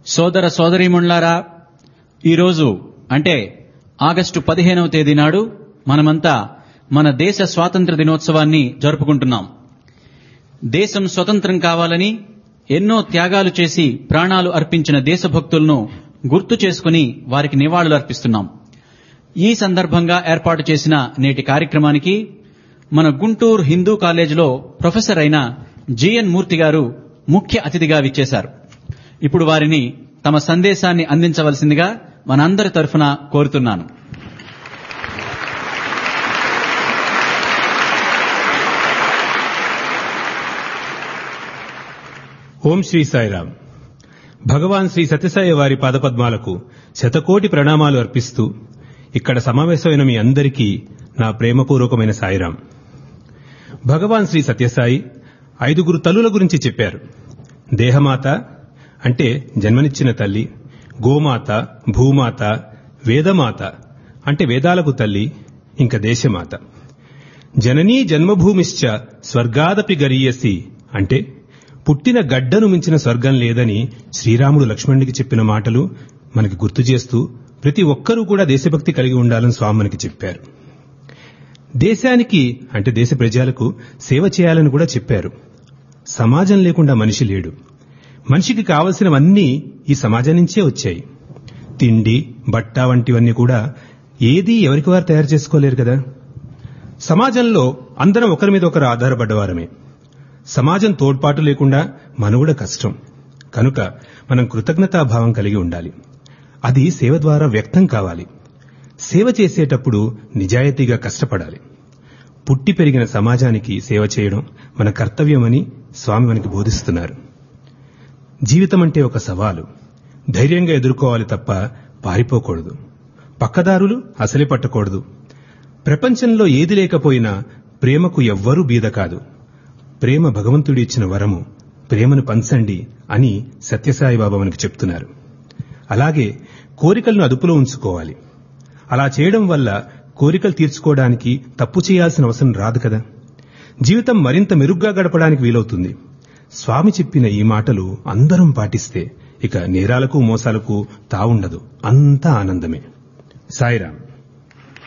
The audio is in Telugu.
సోదర సోదరీమణులారా ఈరోజు అంటే ఆగస్టు పదిహేనవ తేదీ నాడు మనమంతా మన దేశ స్వాతంత్ర దినోత్సవాన్ని జరుపుకుంటున్నాం దేశం స్వతంత్రం కావాలని ఎన్నో త్యాగాలు చేసి ప్రాణాలు అర్పించిన దేశభక్తులను గుర్తు చేసుకుని వారికి నివాళులు అర్పిస్తున్నాం ఈ సందర్భంగా ఏర్పాటు చేసిన నేటి కార్యక్రమానికి మన గుంటూరు హిందూ కాలేజీలో ప్రొఫెసర్ అయిన జిఎన్ మూర్తి గారు ముఖ్య అతిథిగా విచ్చేశారు ఇప్పుడు వారిని తమ సందేశాన్ని అందించవలసిందిగా మనందరి తరఫున కోరుతున్నాను ఓం శ్రీ సాయిరామ్ భగవాన్ శ్రీ సత్యసాయి వారి పాదపద్మాలకు శతకోటి ప్రణామాలు అర్పిస్తూ ఇక్కడ సమావేశమైన మీ అందరికీ నా ప్రేమపూర్వకమైన సాయిరాం భగవాన్ శ్రీ సత్యసాయి ఐదుగురు తల్లుల గురించి చెప్పారు దేహమాత అంటే జన్మనిచ్చిన తల్లి గోమాత భూమాత వేదమాత అంటే వేదాలకు తల్లి ఇంకా దేశమాత జననీ జన్మభూమిశ్చ స్వర్గాదపి గరీయసి అంటే పుట్టిన గడ్డను మించిన స్వర్గం లేదని శ్రీరాముడు లక్ష్మణుడికి చెప్పిన మాటలు మనకి గుర్తు చేస్తూ ప్రతి ఒక్కరూ కూడా దేశభక్తి కలిగి ఉండాలని స్వామి మనకి చెప్పారు దేశానికి అంటే దేశ ప్రజలకు సేవ చేయాలని కూడా చెప్పారు సమాజం లేకుండా మనిషి లేడు మనిషికి కావలసినవన్నీ ఈ సమాజం నుంచే వచ్చాయి తిండి బట్ట వంటివన్నీ కూడా ఏదీ ఎవరికి వారు తయారు చేసుకోలేరు కదా సమాజంలో అందరం ఒకరి మీద ఒకరు ఆధారపడ్డవారమే సమాజం తోడ్పాటు లేకుండా మనుగడ కష్టం కనుక మనం కృతజ్ఞతాభావం కలిగి ఉండాలి అది సేవ ద్వారా వ్యక్తం కావాలి సేవ చేసేటప్పుడు నిజాయితీగా కష్టపడాలి పుట్టి పెరిగిన సమాజానికి సేవ చేయడం మన కర్తవ్యమని స్వామి మనకి బోధిస్తున్నారు జీవితం అంటే ఒక సవాలు ధైర్యంగా ఎదుర్కోవాలి తప్ప పారిపోకూడదు పక్కదారులు అసలే పట్టకూడదు ప్రపంచంలో ఏది లేకపోయినా ప్రేమకు ఎవ్వరూ బీద కాదు ప్రేమ భగవంతుడి ఇచ్చిన వరము ప్రేమను పంచండి అని సత్యసాయి బాబా మనకి చెప్తున్నారు అలాగే కోరికలను అదుపులో ఉంచుకోవాలి అలా చేయడం వల్ల కోరికలు తీర్చుకోవడానికి తప్పు చేయాల్సిన అవసరం రాదు కదా జీవితం మరింత మెరుగ్గా గడపడానికి వీలవుతుంది స్వామి చెప్పిన ఈ మాటలు అందరం పాటిస్తే ఇక నేరాలకు మోసాలకు తావుండదు అంతా ఆనందమే సాయిరాం